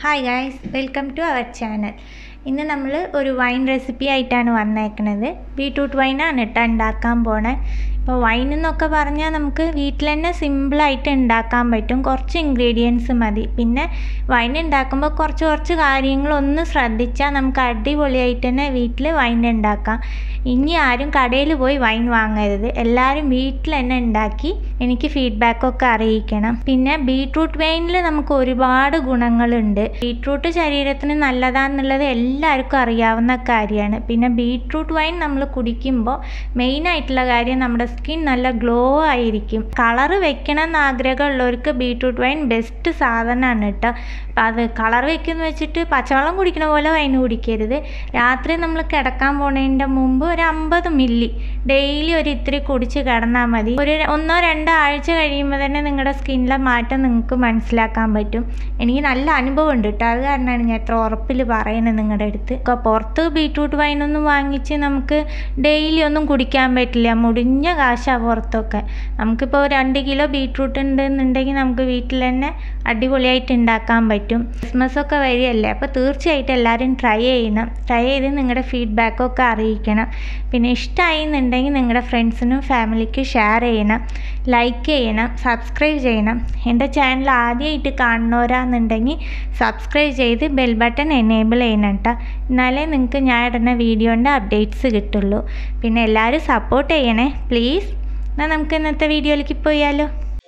hi guys welcome to our channel ഇന്ന് നമ്മൾ ഒരു വൈൻ റെസിപ്പി ആയിട്ടാണ് വന്നേക്കുന്നത് ബീട്രൂട്ട് വൈനാണ് കേട്ടോ ഉണ്ടാക്കാൻ പോണേ ഇപ്പോൾ വൈൻ എന്നൊക്കെ പറഞ്ഞാൽ നമുക്ക് വീട്ടിൽ തന്നെ സിമ്പിളായിട്ട് ഉണ്ടാക്കാൻ പറ്റും കുറച്ച് ഇൻഗ്രീഡിയൻസ് മതി പിന്നെ വൈൻ ഉണ്ടാക്കുമ്പോൾ കുറച്ച് കുറച്ച് കാര്യങ്ങളൊന്ന് ശ്രദ്ധിച്ചാൽ നമുക്ക് അടിപൊളിയായിട്ട് തന്നെ വീട്ടിൽ വൈൻ ഉണ്ടാക്കാം ഇനി ആരും കടയിൽ പോയി വൈൻ വാങ്ങരുത് എല്ലാവരും വീട്ടിൽ തന്നെ ഉണ്ടാക്കി എനിക്ക് ഫീഡ്ബാക്കൊക്കെ അറിയിക്കണം പിന്നെ ബീട്രൂട്ട് വൈനിൽ നമുക്ക് ഒരുപാട് ഗുണങ്ങളുണ്ട് ബീട്രൂട്ട് ശരീരത്തിന് നല്ലതാണെന്നുള്ളത് എല്ലാവർക്കും അറിയാവുന്ന കാര്യമാണ് പിന്നെ ബീട്രൂട്ട് വൈൻ നമ്മൾ കുടിക്കുമ്പോൾ മെയിനായിട്ടുള്ള കാര്യം നമ്മുടെ സ്കിൻ നല്ല ഗ്ലോ ആയിരിക്കും കളറ് വെക്കണം എന്ന് ആഗ്രഹമുള്ളവർക്ക് ബീട്രൂട്ട് വൈൻ ബെസ്റ്റ് സാധനമാണ് കേട്ടോ അത് കളർ വെക്കുന്ന വെച്ചിട്ട് പച്ചവെള്ളം കുടിക്കണ പോലെ വൈൻ കുടിക്കരുത് രാത്രി നമ്മൾ കിടക്കാൻ പോണതിൻ്റെ മുമ്പ് ഒരു അമ്പത് മില്ലി ഡെയിലി ഒരു ഇത്തിരി കുടിച്ച് കിടന്നാൽ മതി ഒരു ഒന്നോ രണ്ടോ ആഴ്ച കഴിയുമ്പോൾ തന്നെ നിങ്ങളുടെ സ്കിന്നിലെ മാറ്റം നിങ്ങൾക്ക് മനസ്സിലാക്കാൻ പറ്റും എനിക്ക് നല്ല അനുഭവം ഉണ്ട് കേട്ടോ അത് കാരണമാണ് ഞാൻ എത്ര ഉറപ്പിൽ പറയുന്നത് നിങ്ങളുടെ അടുത്ത് ഇപ്പോൾ പുറത്ത് ബീട്രൂട്ട് വൈനൊന്നും വാങ്ങിച്ച് നമുക്ക് ഡെയിലി ഒന്നും കുടിക്കാൻ പറ്റില്ല മുടിഞ്ഞ കാശാണ് പുറത്തൊക്കെ നമുക്കിപ്പോൾ രണ്ട് കിലോ ബീട്രൂട്ട് ഉണ്ടെന്നുണ്ടെങ്കിൽ നമുക്ക് വീട്ടിൽ തന്നെ അടിപൊളിയായിട്ട് ഉണ്ടാക്കാൻ പറ്റും ക്രിസ്മസ് ഒക്കെ വരികയല്ലേ അപ്പോൾ തീർച്ചയായിട്ടും എല്ലാവരും ട്രൈ ചെയ്യണം ട്രൈ ചെയ്ത് നിങ്ങളുടെ ഫീഡ്ബാക്കൊക്കെ അറിയിക്കണം പിന്നെ ഇഷ്ടമായി എന്നുണ്ടെങ്കിൽ നിങ്ങളുടെ ഫ്രണ്ട്സിനും ഫാമിലിക്കും ഷെയർ ചെയ്യണം ലൈക്ക് ചെയ്യണം സബ്സ്ക്രൈബ് ചെയ്യണം എൻ്റെ ചാനൽ ആദ്യമായിട്ട് കാണുന്നവരാണെന്നുണ്ടെങ്കിൽ സബ്സ്ക്രൈബ് ചെയ്ത് ബെൽ ബട്ടൺ എനേബിൾ ചെയ്യണം കേട്ടോ എന്നാലേ നിങ്ങൾക്ക് ഞാൻ ഇടുന്ന വീഡിയോൻ്റെ അപ്ഡേറ്റ്സ് കിട്ടുള്ളൂ പിന്നെ എല്ലാവരും സപ്പോർട്ട് ചെയ്യണേ പ്ലീസ് എന്നാൽ നമുക്ക് ഇന്നത്തെ വീഡിയോയിലേക്ക് പോയാലോ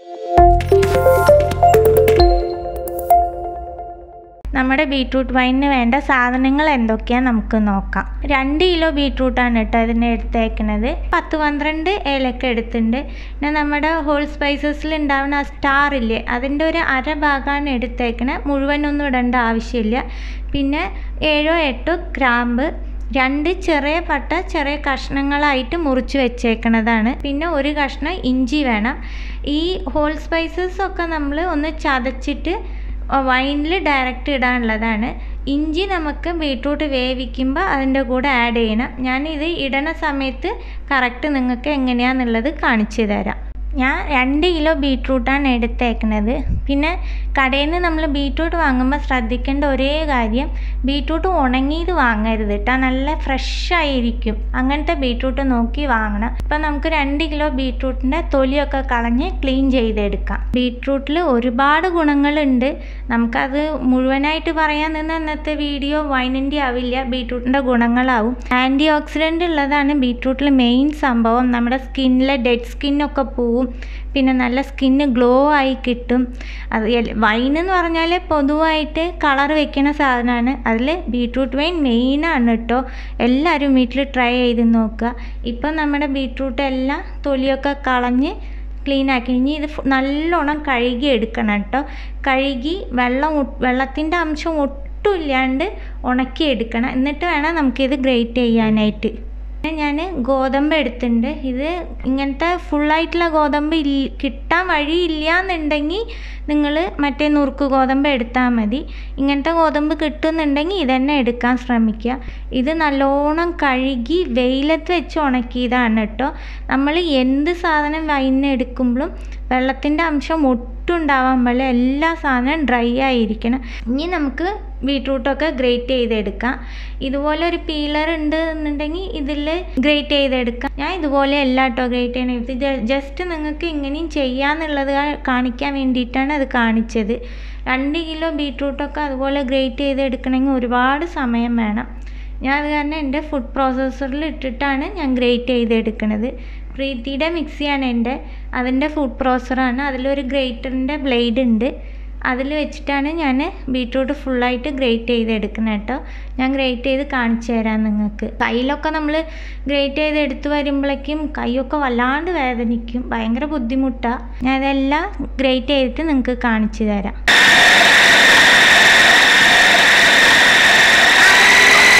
നമ്മുടെ ബീട്രൂട്ട് വൈനിന് വേണ്ട സാധനങ്ങൾ എന്തൊക്കെയാണെന്ന് നമുക്ക് നോക്കാം രണ്ട് കിലോ ബീട്രൂട്ടാണ് കേട്ടോ ഇതിന് എടുത്തേക്കുന്നത് പത്ത് പന്ത്രണ്ട് ഏലക്ക എടുത്തിട്ടുണ്ട് പിന്നെ നമ്മുടെ ഹോൾ സ്പൈസസിൽ ഉണ്ടാവുന്ന ആ സ്റ്റാർ ഇല്ലേ അതിൻ്റെ ഒരു അര ഭാഗമാണ് എടുത്തേക്കണത് മുഴുവനൊന്നും ഇടേണ്ട ആവശ്യമില്ല പിന്നെ ഏഴോ എട്ടോ ഗ്രാമ്പ് രണ്ട് ചെറിയ പട്ട ചെറിയ കഷ്ണങ്ങളായിട്ട് മുറിച്ച് വെച്ചേക്കണതാണ് പിന്നെ ഒരു കഷ്ണം ഇഞ്ചി വേണം ഈ ഹോൾ സ്പൈസസ് ഒക്കെ നമ്മൾ ഒന്ന് ചതച്ചിട്ട് വൈനിൽ ഡയറക്റ്റ് ഇടാനുള്ളതാണ് ഇഞ്ചി നമുക്ക് ബീട്രൂട്ട് വേവിക്കുമ്പോൾ അതിൻ്റെ കൂടെ ആഡ് ചെയ്യണം ഞാനിത് ഇടണ സമയത്ത് കറക്റ്റ് നിങ്ങൾക്ക് എങ്ങനെയാണെന്നുള്ളത് കാണിച്ചു തരാം ഞാൻ രണ്ട് കിലോ ബീട്രൂട്ടാണ് എടുത്തേക്കുന്നത് പിന്നെ കടയിൽ നിന്ന് നമ്മൾ ബീട്രൂട്ട് വാങ്ങുമ്പോൾ ശ്രദ്ധിക്കേണ്ട ഒരേ കാര്യം ബീട്രൂട്ട് ഉണങ്ങിയത് വാങ്ങരുത് കേട്ടോ നല്ല ഫ്രഷ് ആയിരിക്കും അങ്ങനത്തെ ബീട്രൂട്ട് നോക്കി വാങ്ങണം ഇപ്പം നമുക്ക് രണ്ട് കിലോ ബീട്രൂട്ടിൻ്റെ തൊലിയൊക്കെ കളഞ്ഞ് ക്ലീൻ ചെയ്തെടുക്കാം ബീട്രൂട്ടിൽ ഒരുപാട് ഗുണങ്ങളുണ്ട് നമുക്കത് മുഴുവനായിട്ട് പറയാൻ നിന്ന് ഇന്നത്തെ വീഡിയോ വൈനിൻ്റെ ആവില്ല ബീട്രൂട്ടിൻ്റെ ഗുണങ്ങളാവും ആൻറ്റി ഓക്സിഡൻ്റ് ഉള്ളതാണ് ബീട്രൂട്ടിൽ മെയിൻ സംഭവം നമ്മുടെ സ്കിന്നിലെ ഡെഡ് സ്കിന്നൊക്കെ പോവും പിന്നെ നല്ല സ്കിന്ന് ഗ്ലോ ആയി കിട്ടും അത് വൈൻ എന്ന് പറഞ്ഞാൽ പൊതുവായിട്ട് കളർ വെക്കുന്ന സാധനമാണ് അതിൽ ബീട്രൂട്ട് വൈൻ മെയിനാണ് കേട്ടോ എല്ലാവരും വീട്ടിൽ ട്രൈ ചെയ്ത് നോക്കുക ഇപ്പം നമ്മുടെ ബീട്രൂട്ട് എല്ലാം തൊലിയൊക്കെ കളഞ്ഞ് ക്ലീൻ ആക്കി ഇനി ഇത് നല്ലോണം കഴുകി എടുക്കണം കേട്ടോ കഴുകി വെള്ളം വെള്ളത്തിൻ്റെ അംശം ഒട്ടും ഇല്ലാണ്ട് ഉണക്കി എടുക്കണം എന്നിട്ട് വേണം നമുക്കിത് ഗ്രേറ്റ് ചെയ്യാനായിട്ട് ഞാൻ ഗോതമ്പ് എടുത്തിട്ടുണ്ട് ഇത് ഇങ്ങനത്തെ ഫുള്ളായിട്ടുള്ള ഗോതമ്പ് ഇല്ല കിട്ടാൻ വഴിയില്ല എന്നുണ്ടെങ്കിൽ നിങ്ങൾ മറ്റേ നുറുക്ക് ഗോതമ്പ് എടുത്താൽ മതി ഇങ്ങനത്തെ ഗോതമ്പ് കിട്ടുന്നുണ്ടെങ്കിൽ ഇതന്നെ എടുക്കാൻ ശ്രമിക്കുക ഇത് നല്ലോണം കഴുകി വെയിലത്ത് വെച്ച് ഉണക്കിയതാണ് കേട്ടോ നമ്മൾ എന്ത് സാധനം വൈനിന് എടുക്കുമ്പോഴും വെള്ളത്തിൻ്റെ അംശം ഒട്ടും ഉണ്ടാവാൻ പാടില്ല എല്ലാ സാധനവും ഡ്രൈ ആയിരിക്കണം ഇനി നമുക്ക് ബീട്രൂട്ടൊക്കെ ഗ്രേറ്റ് ചെയ്തെടുക്കാം ഇതുപോലെ ഒരു പീലർ ഉണ്ട് എന്നുണ്ടെങ്കിൽ ഇതിൽ ഗ്രേറ്റ് ചെയ്തെടുക്കാം ഞാൻ ഇതുപോലെ അല്ല കേട്ടോ ഗ്രേറ്റ് ചെയ്യണം ഇത് ജസ്റ്റ് നിങ്ങൾക്ക് ഇങ്ങനെയും ചെയ്യാന്നുള്ളത് കാണിക്കാൻ വേണ്ടിയിട്ടാണ് അത് കാണിച്ചത് രണ്ട് കിലോ ബീട്രൂട്ടൊക്കെ അതുപോലെ ഗ്രേറ്റ് ചെയ്തെടുക്കണമെങ്കിൽ ഒരുപാട് സമയം വേണം ഞാൻ അത് കാരണം എൻ്റെ ഫുഡ് പ്രോസസ്സറിൽ ഇട്ടിട്ടാണ് ഞാൻ ഗ്രേറ്റ് ചെയ്തെടുക്കുന്നത് പ്രീതിയുടെ മിക്സിയാണ് എൻ്റെ അതിൻ്റെ ഫുഡ് പ്രോസറാണ് അതിലൊരു ഗ്രേറ്ററിൻ്റെ ബ്ലേഡ് ഉണ്ട് അതിൽ വെച്ചിട്ടാണ് ഞാൻ ബീട്രൂട്ട് ഫുള്ളായിട്ട് ഗ്രേറ്റ് ചെയ്തെടുക്കുന്നത് കേട്ടോ ഞാൻ ഗ്രേറ്റ് ചെയ്ത് കാണിച്ചു തരാം നിങ്ങൾക്ക് കയ്യിലൊക്കെ നമ്മൾ ഗ്രേറ്റ് ചെയ്ത് എടുത്ത് വരുമ്പോഴേക്കും കൈയൊക്കെ വല്ലാണ്ട് വേദനിക്കും ഭയങ്കര ബുദ്ധിമുട്ടാണ് ഞാൻ ഇതെല്ലാം ഗ്രേറ്റ് ചെയ്തിട്ട് നിങ്ങൾക്ക് കാണിച്ചു തരാം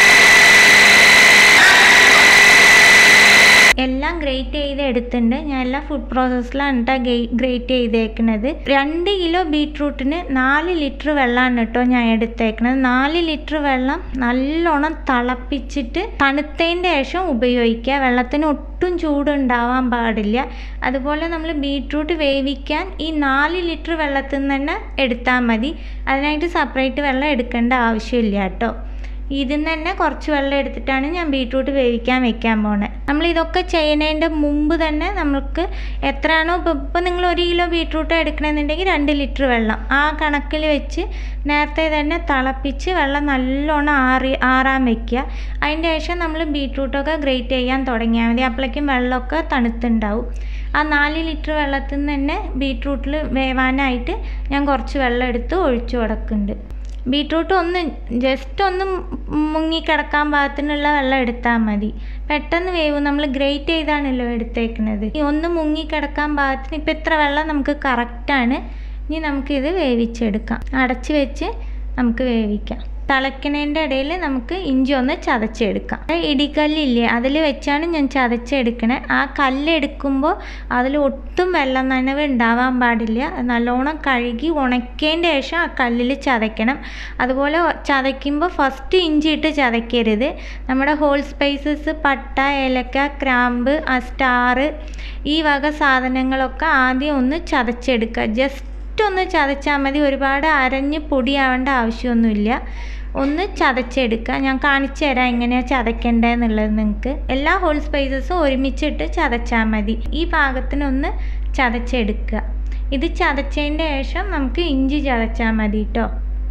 എല്ലാം ഗ്രേറ്റ് ചെയ്ത് എടുത്തിട്ടുണ്ട് ഞാൻ എല്ലാം എല്ലാം ഫുഡ് പ്രോസസ്സിലാണ് കേട്ടോ ഗ്രേറ്റ് ചെയ്തേക്കുന്നത് രണ്ട് കിലോ ബീട്രൂട്ടിന് നാല് ലിറ്റർ വെള്ളമാണ് കേട്ടോ ഞാൻ എടുത്തേക്കണത് നാല് ലിറ്റർ വെള്ളം നല്ലോണം തിളപ്പിച്ചിട്ട് തണുത്തതിൻ്റെ ശേഷം ഉപയോഗിക്കുക വെള്ളത്തിന് ഒട്ടും ചൂടുണ്ടാവാൻ പാടില്ല അതുപോലെ നമ്മൾ ബീട്രൂട്ട് വേവിക്കാൻ ഈ നാല് ലിറ്റർ വെള്ളത്തിൽ നിന്ന് തന്നെ എടുത്താൽ മതി അതിനായിട്ട് സെപ്പറേറ്റ് വെള്ളം എടുക്കേണ്ട ആവശ്യമില്ല കേട്ടോ ഇതിൽ നിന്ന് തന്നെ കുറച്ച് വെള്ളം എടുത്തിട്ടാണ് ഞാൻ ബീട്രൂട്ട് വേവിക്കാൻ വെക്കാൻ പോണത് നമ്മൾ ഇതൊക്കെ ചെയ്യുന്നതിൻ്റെ മുമ്പ് തന്നെ നമുക്ക് എത്രയാണോ ഇപ്പോൾ ഇപ്പോൾ നിങ്ങൾ ഒരു കിലോ ബീട്രൂട്ട് എടുക്കണമെന്നുണ്ടെങ്കിൽ രണ്ട് ലിറ്റർ വെള്ളം ആ കണക്കിൽ വെച്ച് നേരത്തെ തന്നെ തിളപ്പിച്ച് വെള്ളം നല്ലോണം ആറി ആറാൻ വെക്കുക അതിൻ്റെ ശേഷം നമ്മൾ ബീട്രൂട്ടൊക്കെ ഗ്രേറ്റ് ചെയ്യാൻ തുടങ്ങിയാൽ മതി അപ്പോഴേക്കും വെള്ളമൊക്കെ തണുത്തുണ്ടാവും ആ നാല് ലിറ്റർ വെള്ളത്തിൽ നിന്ന് തന്നെ ബീട്രൂട്ടിൽ വേവാനായിട്ട് ഞാൻ കുറച്ച് വെള്ളം എടുത്ത് ഒഴിച്ചു കൊടുക്കുന്നുണ്ട് ബീട്രൂട്ട് ഒന്ന് ജസ്റ്റ് ഒന്ന് മുങ്ങിക്കിടക്കാൻ പാകത്തിനുള്ള വെള്ളം എടുത്താൽ മതി പെട്ടെന്ന് വേവും നമ്മൾ ഗ്രേറ്റ് ചെയ്താണല്ലോ എടുത്തേക്കുന്നത് ഈ ഒന്ന് മുങ്ങിക്കിടക്കാൻ പാകത്തിന് ഇപ്പം ഇത്ര വെള്ളം നമുക്ക് കറക്റ്റാണ് ഇനി നമുക്കിത് വേവിച്ചെടുക്കാം അടച്ച് വെച്ച് നമുക്ക് വേവിക്കാം തിളയ്ക്കണേൻ്റെ ഇടയിൽ നമുക്ക് ഇഞ്ചി ഒന്ന് ചതച്ചെടുക്കാം ഇടിക്കല്ലില്ലേ അതിൽ വെച്ചാണ് ഞാൻ ചതച്ചെടുക്കണേ ആ കല്ലെടുക്കുമ്പോൾ അതിൽ ഒട്ടും വെള്ളം നനവ് ഉണ്ടാവാൻ പാടില്ല നല്ലോണം കഴുകി ഉണക്കിയതിൻ്റെ ശേഷം ആ കല്ലിൽ ചതയ്ക്കണം അതുപോലെ ചതയ്ക്കുമ്പോൾ ഫസ്റ്റ് ഇഞ്ചി ഇട്ട് ചതയ്ക്കരുത് നമ്മുടെ ഹോൾ സ്പൈസസ് പട്ട ഏലക്ക ക്രാമ്പ് ആ സ്റ്റാർ ഈ വക സാധനങ്ങളൊക്കെ ആദ്യം ഒന്ന് ചതച്ചെടുക്കുക ജസ്റ്റ് ഒന്ന് ചതച്ചാൽ മതി ഒരുപാട് അരഞ്ഞ് പൊടിയാവേണ്ട ആവശ്യമൊന്നുമില്ല ഒന്ന് ചതച്ചെടുക്കുക ഞാൻ കാണിച്ചു തരാം എങ്ങനെയാണ് ചതയ്ക്കേണ്ടതെന്നുള്ളത് നിങ്ങൾക്ക് എല്ലാ ഹോൾ സ്പൈസസും ഒരുമിച്ചിട്ട് ചതച്ചാൽ മതി ഈ പാകത്തിനൊന്ന് ചതച്ചെടുക്കുക ഇത് ചതച്ചതിൻ്റെ ശേഷം നമുക്ക് ഇഞ്ചി ചതച്ചാൽ മതി കേട്ടോ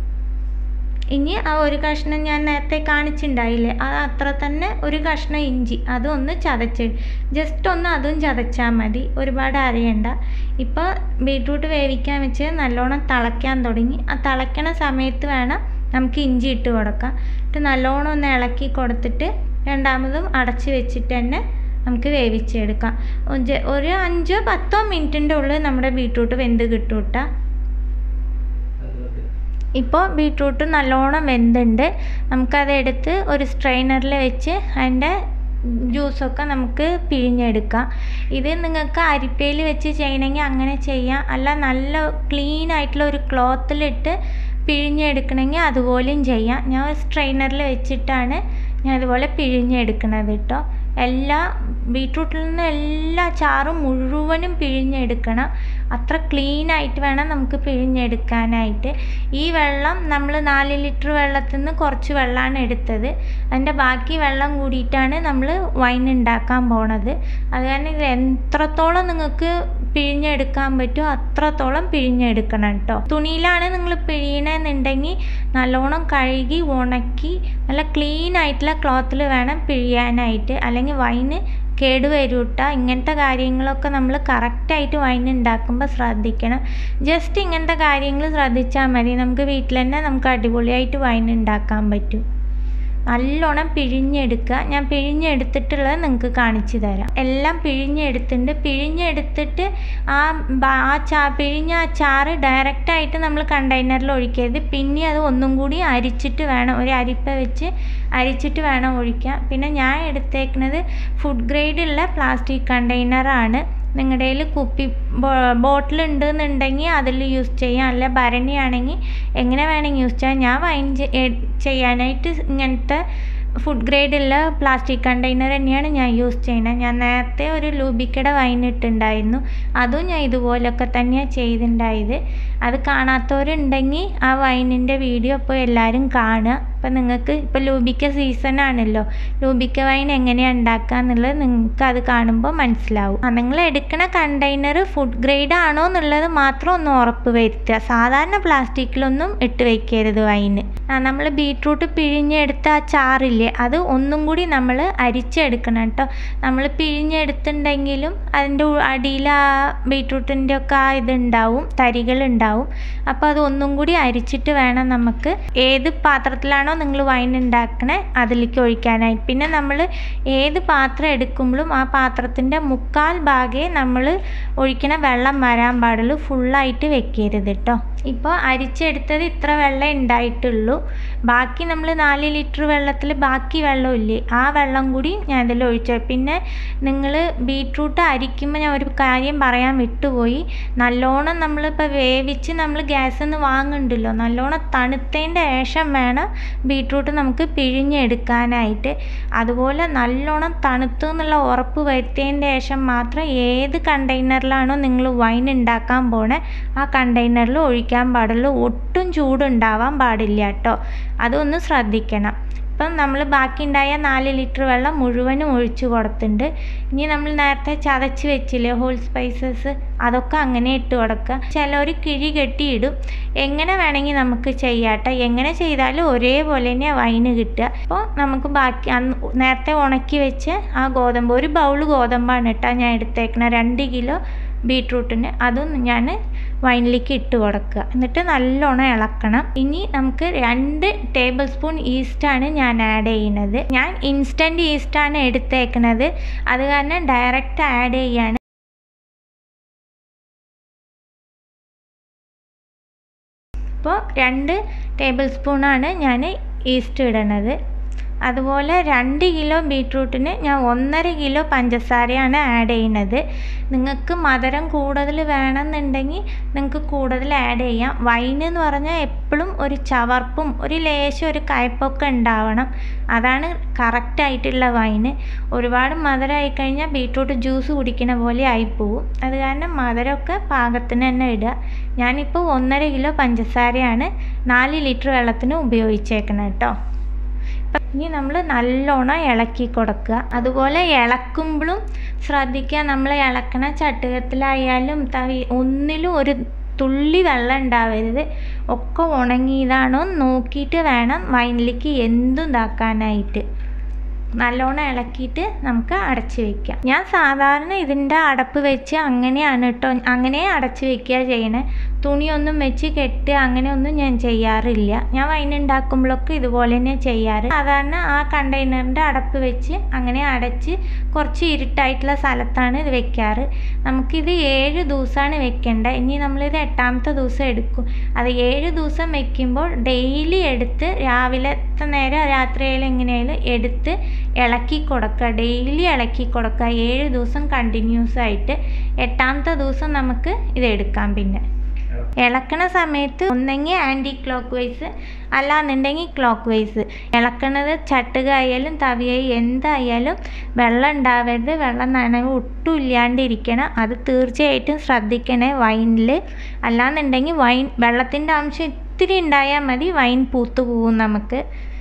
ഇനി ആ ഒരു കഷ്ണം ഞാൻ നേരത്തെ കാണിച്ചിട്ടുണ്ടായില്ലേ അത് അത്ര തന്നെ ഒരു കഷ്ണം ഇഞ്ചി അതും ഒന്ന് ചതച്ച് ജസ്റ്റ് ഒന്ന് അതും ചതച്ചാൽ മതി ഒരുപാട് അരയണ്ട ഇപ്പോൾ ബീട്രൂട്ട് വേവിക്കാൻ വെച്ച് നല്ലോണം തിളയ്ക്കാൻ തുടങ്ങി ആ തിളയ്ക്കണ സമയത്ത് വേണം നമുക്ക് ഇഞ്ചി ഇട്ട് കൊടുക്കാം എന്നിട്ട് നല്ലോണം ഒന്ന് ഇളക്കി കൊടുത്തിട്ട് രണ്ടാമതും അടച്ച് വെച്ചിട്ട് തന്നെ നമുക്ക് വേവിച്ചെടുക്കാം ഒരു അഞ്ചോ പത്തോ മിനിറ്റിൻ്റെ ഉള്ളിൽ നമ്മുടെ ബീട്രൂട്ട് വെന്ത് കിട്ടും കേട്ടോ ഇപ്പോൾ ബീട്രൂട്ട് നല്ലോണം വെന്തുണ്ട് നമുക്കതെടുത്ത് ഒരു സ്ട്രെയിനറിൽ വെച്ച് അതിൻ്റെ ജ്യൂസൊക്കെ നമുക്ക് പിഴിഞ്ഞെടുക്കാം ഇത് നിങ്ങൾക്ക് അരിപ്പയിൽ വെച്ച് ചെയ്യണമെങ്കിൽ അങ്ങനെ ചെയ്യാം അല്ല നല്ല ക്ലീൻ ആയിട്ടുള്ള ഒരു ക്ലോത്തിലിട്ട് പിഴിഞ്ഞെടുക്കണമെങ്കിൽ അതുപോലെയും ചെയ്യാം ഞാൻ സ്ട്രെയിനറിൽ വെച്ചിട്ടാണ് ഞാൻ ഇതുപോലെ പിഴിഞ്ഞെടുക്കണത് കേട്ടോ എല്ലാ ബീട്രൂട്ടിൽ നിന്ന് എല്ലാ ചാറും മുഴുവനും പിഴിഞ്ഞെടുക്കണം അത്ര ക്ലീൻ ആയിട്ട് വേണം നമുക്ക് പിഴിഞ്ഞെടുക്കാനായിട്ട് ഈ വെള്ളം നമ്മൾ നാല് ലിറ്റർ വെള്ളത്തിൽ നിന്ന് കുറച്ച് വെള്ളമാണ് എടുത്തത് അതിൻ്റെ ബാക്കി വെള്ളം കൂടിയിട്ടാണ് നമ്മൾ വൈൻ ഉണ്ടാക്കാൻ പോണത് അത് കാരണം ഇത് എത്രത്തോളം നിങ്ങൾക്ക് പിഴിഞ്ഞെടുക്കാൻ പറ്റുമോ അത്രത്തോളം പിഴിഞ്ഞെടുക്കണം കേട്ടോ തുണിയിലാണ് നിങ്ങൾ പിഴിയണമെന്നുണ്ടെങ്കിൽ നല്ലോണം കഴുകി ഉണക്കി നല്ല ക്ലീൻ ആയിട്ടുള്ള ക്ലോത്തിൽ വേണം പിഴിയാനായിട്ട് അല്ലെങ്കിൽ വൈന് കേടുവരൂട്ട ഇങ്ങനത്തെ കാര്യങ്ങളൊക്കെ നമ്മൾ കറക്റ്റായിട്ട് വൈൻ ഉണ്ടാക്കുമ്പോൾ ശ്രദ്ധിക്കണം ജസ്റ്റ് ഇങ്ങനത്തെ കാര്യങ്ങൾ ശ്രദ്ധിച്ചാൽ മതി നമുക്ക് വീട്ടിൽ തന്നെ നമുക്ക് അടിപൊളിയായിട്ട് വൈൻ ഉണ്ടാക്കാൻ പറ്റും നല്ലോണം പിഴിഞ്ഞെടുക്കുക ഞാൻ പിഴിഞ്ഞെടുത്തിട്ടുള്ളത് നിങ്ങൾക്ക് കാണിച്ചു തരാം എല്ലാം പിഴിഞ്ഞെടുത്തിട്ടുണ്ട് പിഴിഞ്ഞെടുത്തിട്ട് ആ ആ ചാ പിഴിഞ്ഞ ആ ചാറ് ഡയറക്റ്റായിട്ട് നമ്മൾ കണ്ടെയ്നറിൽ ഒഴിക്കരുത് പിന്നെ അത് ഒന്നും കൂടി അരിച്ചിട്ട് വേണം ഒരു അരിപ്പ വെച്ച് അരിച്ചിട്ട് വേണം ഒഴിക്കാൻ പിന്നെ ഞാൻ എടുത്തേക്കുന്നത് ഫുഡ് ഗ്രേഡുള്ള പ്ലാസ്റ്റിക് കണ്ടെയ്നറാണ് നിങ്ങളുടെ കയ്യിൽ കുപ്പി ബോട്ടിൽ ഉണ്ടെന്നുണ്ടെങ്കിൽ അതിൽ യൂസ് ചെയ്യാം അല്ല ഭരണിയാണെങ്കിൽ എങ്ങനെ വേണമെങ്കിൽ യൂസ് ചെയ്യാം ഞാൻ വൈൻ ചെയ്യാനായിട്ട് ഇങ്ങനത്തെ ഫുഡ് ഗ്രേഡുള്ള പ്ലാസ്റ്റിക് കണ്ടെയ്നർ തന്നെയാണ് ഞാൻ യൂസ് ചെയ്യുന്നത് ഞാൻ നേരത്തെ ഒരു ലൂബിക്കയുടെ വൈൻ ഇട്ടുണ്ടായിരുന്നു അതും ഞാൻ ഇതുപോലൊക്കെ തന്നെയാണ് ചെയ്തിട്ടുണ്ടായത് അത് കാണാത്തവരുണ്ടെങ്കിൽ ആ വൈനിൻ്റെ വീഡിയോ ഇപ്പോൾ എല്ലാവരും കാണുക ഇപ്പം നിങ്ങൾക്ക് ഇപ്പോൾ ലൂബിക്ക സീസൺ ആണല്ലോ ലൂബിക്ക വൈൻ എങ്ങനെയാണ് ഉണ്ടാക്കുക എന്നുള്ളത് നിങ്ങൾക്ക് അത് കാണുമ്പോൾ മനസ്സിലാവും ആ നിങ്ങൾ എടുക്കണ കണ്ടെയ്നർ ഫുഡ് ഗ്രേഡ് ആണോ എന്നുള്ളത് മാത്രം ഒന്ന് ഉറപ്പ് വരുത്തുക സാധാരണ പ്ലാസ്റ്റിക്കിലൊന്നും ഇട്ട് വയ്ക്കരുത് വൈന് ആ നമ്മൾ ബീട്രൂട്ട് പിഴിഞ്ഞെടുത്ത ആ ചാറില്ലേ അത് ഒന്നും കൂടി നമ്മൾ അരിച്ചെടുക്കണം കേട്ടോ നമ്മൾ പിഴിഞ്ഞെടുത്തിട്ടുണ്ടെങ്കിലും അതിൻ്റെ അടിയിൽ ആ ബീട്രൂട്ടിൻ്റെ ഒക്കെ ആ ഇതുണ്ടാവും തരികളുണ്ടാവും അപ്പോൾ അത് ഒന്നും കൂടി അരിച്ചിട്ട് വേണം നമുക്ക് ഏത് പാത്രത്തിലാണോ നിങ്ങൾ വൈൻ ഉണ്ടാക്കണേ അതിലേക്ക് ഒഴിക്കാനായി പിന്നെ നമ്മൾ ഏത് പാത്രം എടുക്കുമ്പോഴും ആ പാത്രത്തിൻ്റെ മുക്കാൽ ഭാഗേ നമ്മൾ ഒഴിക്കണ വെള്ളം വരാൻ പാടുള്ളൂ ഫുള്ളായിട്ട് വെക്കരുത് കേട്ടോ ഇപ്പോൾ അരിച്ചെടുത്തത് ഇത്ര വെള്ളം ഉണ്ടായിട്ടുള്ളൂ ബാക്കി നമ്മൾ നാല് ലിറ്റർ വെള്ളത്തിൽ ബാക്കി വെള്ളമില്ലേ ആ വെള്ളം കൂടി ഞാൻ ഇതിൽ ഒഴിച്ചു പിന്നെ നിങ്ങൾ ബീട്രൂട്ട് അരിക്കുമ്പോൾ ഞാൻ ഒരു കാര്യം പറയാൻ വിട്ടുപോയി നല്ലോണം നമ്മളിപ്പോൾ വേവിച്ച് നമ്മൾ ഗ്യാസിൽ നിന്ന് വാങ്ങുന്നുണ്ടല്ലോ നല്ലോണം തണുത്തതിൻ്റെ ശേഷം വേണം ബീട്രൂട്ട് നമുക്ക് പിഴിഞ്ഞെടുക്കാനായിട്ട് അതുപോലെ നല്ലോണം തണുത്തു എന്നുള്ള ഉറപ്പ് വരുത്തിയതിൻ്റെ ശേഷം മാത്രം ഏത് കണ്ടെയ്നറിലാണോ നിങ്ങൾ വൈൻ ഉണ്ടാക്കാൻ പോണേ ആ കണ്ടെയ്നറിൽ ഒഴിക്കാൻ പാടുള്ളൂ ഒട്ടും ചൂടുണ്ടാവാൻ പാടില്ല കേട്ടോ അതൊന്ന് ശ്രദ്ധിക്കണം ഇപ്പം നമ്മൾ ബാക്കിയുണ്ടായ നാല് ലിറ്റർ വെള്ളം മുഴുവനും ഒഴിച്ച് കൊടുത്തിട്ടുണ്ട് ഇനി നമ്മൾ നേരത്തെ ചതച്ച് വെച്ചില്ലേ ഹോൾ സ്പൈസസ് അതൊക്കെ അങ്ങനെ ഇട്ട് കൊടുക്കുക ചിലർ കിഴി കെട്ടിയിടും എങ്ങനെ വേണമെങ്കിൽ നമുക്ക് ചെയ്യാട്ടോ എങ്ങനെ ചെയ്താലും ഒരേപോലെ തന്നെ വൈന് കിട്ടുക അപ്പോൾ നമുക്ക് ബാക്കി അന്ന് നേരത്തെ ഉണക്കി വെച്ച് ആ ഗോതമ്പ് ഒരു ബൗൾ ഗോതമ്പാണ് കേട്ടോ ഞാൻ എടുത്തേക്കണ രണ്ട് കിലോ ബീട്രൂട്ടിന് അതും ഞാൻ വൈനിലേക്ക് ഇട്ട് കൊടുക്കുക എന്നിട്ട് നല്ലോണം ഇളക്കണം ഇനി നമുക്ക് രണ്ട് ടേബിൾ സ്പൂൺ ഈസ്റ്റാണ് ഞാൻ ആഡ് ചെയ്യുന്നത് ഞാൻ ഇൻസ്റ്റൻറ്റ് ഈസ്റ്റാണ് എടുത്തേക്കണത് അത് കാരണം ഡയറക്റ്റ് ആഡ് ചെയ്യാണ് അപ്പോൾ രണ്ട് ടേബിൾ സ്പൂണാണ് ഞാൻ ഈസ്റ്റ് ഇടണത് അതുപോലെ രണ്ട് കിലോ ബീട്രൂട്ടിന് ഞാൻ ഒന്നര കിലോ പഞ്ചസാരയാണ് ആഡ് ചെയ്യുന്നത് നിങ്ങൾക്ക് മധുരം കൂടുതൽ വേണമെന്നുണ്ടെങ്കിൽ നിങ്ങൾക്ക് കൂടുതൽ ആഡ് ചെയ്യാം വൈൻ എന്ന് പറഞ്ഞാൽ എപ്പോഴും ഒരു ചവർപ്പും ഒരു ലേശം ഒരു കയ്പൊക്കെ ഉണ്ടാവണം അതാണ് കറക്റ്റായിട്ടുള്ള വൈന് ഒരുപാട് മധുരമായി കഴിഞ്ഞാൽ ബീട്രൂട്ട് ജ്യൂസ് കുടിക്കുന്ന പോലെ ആയിപ്പോവും അത് കാരണം മധുരമൊക്കെ പാകത്തിന് തന്നെ ഇടുക ഞാനിപ്പോൾ ഒന്നര കിലോ പഞ്ചസാരയാണ് നാല് ലിറ്റർ വെള്ളത്തിന് ഉപയോഗിച്ചേക്കുന്നത് കേട്ടോ ഇനി നമ്മൾ നല്ലോണം ഇളക്കി കൊടുക്കുക അതുപോലെ ഇളക്കുമ്പോഴും ശ്രദ്ധിക്കുക നമ്മൾ ഇളക്കണ ചട്ടുകത്തിലായാലും തവി ഒന്നിലും ഒരു തുള്ളി വെള്ളം ഉണ്ടാവരുത് ഒക്കെ ഉണങ്ങിയതാണോ നോക്കിയിട്ട് വേണം വൈനിലേക്ക് എന്തും ഇതാക്കാനായിട്ട് നല്ലോണം ഇളക്കിയിട്ട് നമുക്ക് അടച്ച് വെക്കാം ഞാൻ സാധാരണ ഇതിൻ്റെ അടപ്പ് വെച്ച് അങ്ങനെയാണ് കേട്ടോ അങ്ങനെ അടച്ച് വെക്കുക ചെയ്യണേ തുണിയൊന്നും വെച്ച് കെട്ടുക അങ്ങനെയൊന്നും ഞാൻ ചെയ്യാറില്ല ഞാൻ വൈൻ ഉണ്ടാക്കുമ്പോഴൊക്കെ ഇതുപോലെ തന്നെ ചെയ്യാറ് സാധാരണ ആ കണ്ടെയ്നറിൻ്റെ അടപ്പ് വെച്ച് അങ്ങനെ അടച്ച് കുറച്ച് ഇരുട്ടായിട്ടുള്ള സ്ഥലത്താണ് ഇത് വെക്കാറ് നമുക്കിത് ഏഴ് ദിവസമാണ് വെക്കേണ്ടത് ഇനി നമ്മളിത് എട്ടാമത്തെ ദിവസം എടുക്കും അത് ഏഴ് ദിവസം വെക്കുമ്പോൾ ഡെയിലി എടുത്ത് രാവിലത്തെ നേരം രാത്രിയായാലും എങ്ങനെയായാലും എടുത്ത് ഇളക്കി കൊടുക്കുക ഡെയിലി ഇളക്കി കൊടുക്കുക ഏഴ് ദിവസം കണ്ടിന്യൂസ് ആയിട്ട് എട്ടാമത്തെ ദിവസം നമുക്ക് ഇത് എടുക്കാം പിന്നെ ഇളക്കണ സമയത്ത് ഒന്നെങ്കിൽ ആൻറ്റി ക്ലോക്ക് വൈസ് അല്ലാന്നുണ്ടെങ്കിൽ ക്ലോക്ക് വൈസ് ഇളക്കണത് ചട്ടുക ആയാലും തവിയായി എന്തായാലും വെള്ളം ഉണ്ടാവരുത് വെള്ളം നനവ് ഒട്ടും ഇല്ലാണ്ടിരിക്കണം അത് തീർച്ചയായിട്ടും ശ്രദ്ധിക്കണേ വൈനിൽ അല്ലാന്നുണ്ടെങ്കിൽ വൈൻ വെള്ളത്തിൻ്റെ അംശം ഇത്തിരി ഉണ്ടായാൽ മതി വൈൻ പൂത്തു പോവും നമുക്ക്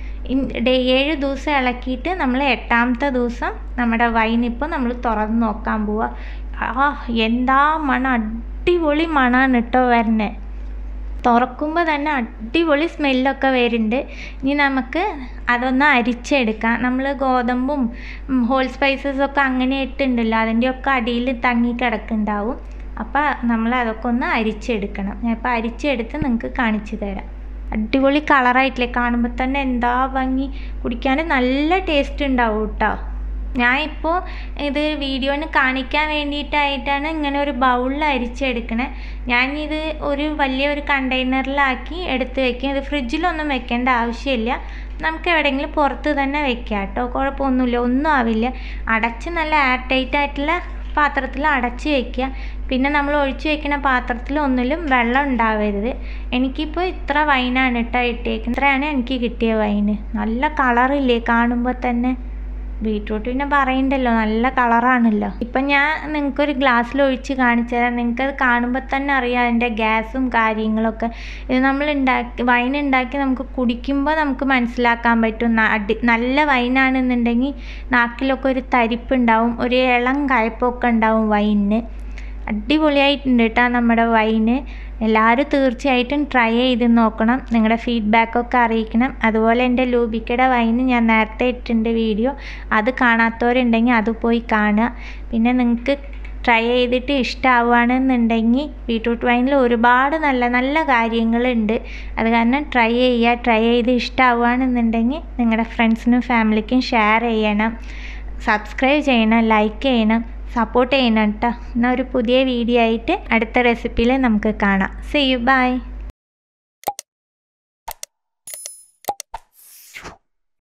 ഏഴ് ദിവസം ഇളക്കിയിട്ട് നമ്മൾ എട്ടാമത്തെ ദിവസം നമ്മുടെ വൈൻ ഇപ്പോൾ നമ്മൾ തുറന്ന് നോക്കാൻ പോവുക ആ എന്താ മണം അടിപൊളി മണമാണ് കേട്ടോ വരുന്നത് തുറക്കുമ്പോൾ തന്നെ അടിപൊളി സ്മെല്ലൊക്കെ വരുന്നുണ്ട് ഇനി നമുക്ക് അതൊന്ന് അരിച്ചെടുക്കാം നമ്മൾ ഗോതമ്പും ഹോൾ സ്പൈസസൊക്കെ അങ്ങനെ ഇട്ടുണ്ടല്ലോ അതിൻ്റെയൊക്കെ അടിയിൽ തങ്ങി കിടക്കുന്നുണ്ടാവും അപ്പോൾ നമ്മൾ അതൊക്കെ ഒന്ന് അരിച്ചെടുക്കണം ഞാൻ ഇപ്പോൾ അരിച്ചെടുത്ത് നിങ്ങൾക്ക് കാണിച്ചു തരാം അടിപൊളി കളറായിട്ടില്ലേ കാണുമ്പോൾ തന്നെ എന്താ ഭംഗി കുടിക്കാൻ നല്ല ടേസ്റ്റ് ഉണ്ടാവും കേട്ടോ ഞാൻ ഇപ്പോൾ ഇത് വീഡിയോന് കാണിക്കാൻ വേണ്ടിയിട്ടായിട്ടാണ് ഇങ്ങനെ ഒരു ബൗളിൽ അരിച്ചെടുക്കണേ ഞാനിത് ഒരു വലിയ ഒരു കണ്ടെയ്നറിലാക്കി എടുത്ത് വെക്കും ഇത് ഫ്രിഡ്ജിലൊന്നും വെക്കേണ്ട ആവശ്യമില്ല നമുക്ക് എവിടെയെങ്കിലും പുറത്ത് തന്നെ വെക്കാം കേട്ടോ കുഴപ്പമൊന്നുമില്ല ഒന്നും ആവില്ല അടച്ച് നല്ല എയർ ടൈറ്റ് ആയിട്ടുള്ള പാത്രത്തിൽ അടച്ച് വെക്കുക പിന്നെ നമ്മൾ ഒഴിച്ച് വെക്കുന്ന പാത്രത്തിൽ ഒന്നിലും വെള്ളം ഉണ്ടാവരുത് എനിക്കിപ്പോൾ ഇത്ര വൈനാണ് കേട്ടോ ഇട്ടേക്കുന്നത് ഇത്രയാണ് എനിക്ക് കിട്ടിയ വൈന് നല്ല കളറില്ലേ കാണുമ്പോൾ തന്നെ ബീട്രൂട്ട് പിന്നെ പറയണ്ടല്ലോ നല്ല കളറാണല്ലോ ഇപ്പം ഞാൻ നിങ്ങൾക്കൊരു ഗ്ലാസ്സിൽ ഒഴിച്ച് കാണിച്ചു തരാം നിങ്ങൾക്കത് കാണുമ്പോൾ തന്നെ അറിയാം അതിൻ്റെ ഗ്യാസും കാര്യങ്ങളൊക്കെ ഇത് നമ്മൾ ഉണ്ടാക്കി വൈൻ ഉണ്ടാക്കി നമുക്ക് കുടിക്കുമ്പോൾ നമുക്ക് മനസ്സിലാക്കാൻ പറ്റും അടി നല്ല വൈനാണെന്നുണ്ടെങ്കിൽ നാക്കിലൊക്കെ ഒരു തരിപ്പുണ്ടാവും ഒരു ഇളം കയ്പൊക്കെ ഉണ്ടാവും വൈനിന് അടിപൊളിയായിട്ടുണ്ട് കേട്ടോ നമ്മുടെ വൈന് എല്ലാവരും തീർച്ചയായിട്ടും ട്രൈ ചെയ്ത് നോക്കണം നിങ്ങളുടെ ഫീഡ്ബാക്കൊക്കെ അറിയിക്കണം അതുപോലെ എൻ്റെ ലൂബിക്കയുടെ വൈന് ഞാൻ നേരത്തെ ഇട്ടിട്ടുണ്ട് വീഡിയോ അത് കാണാത്തവരുണ്ടെങ്കിൽ അത് പോയി കാണുക പിന്നെ നിങ്ങൾക്ക് ട്രൈ ചെയ്തിട്ട് ഇഷ്ടമാവുകയാണെന്നുണ്ടെങ്കിൽ ബീട്രൂട്ട് വൈനിൽ ഒരുപാട് നല്ല നല്ല കാര്യങ്ങളുണ്ട് അത് കാരണം ട്രൈ ചെയ്യുക ട്രൈ ചെയ്ത് ഇഷ്ടമാവുകയാണെന്നുണ്ടെങ്കിൽ നിങ്ങളുടെ ഫ്രണ്ട്സിനും ഫാമിലിക്കും ഷെയർ ചെയ്യണം സബ്സ്ക്രൈബ് ചെയ്യണം ലൈക്ക് ചെയ്യണം സപ്പോർട്ട് ചെയ്യണം കേട്ടോ എന്നാൽ ഒരു പുതിയ വീഡിയോ ആയിട്ട് അടുത്ത റെസിപ്പിയിൽ നമുക്ക് കാണാം സി യു ബൈ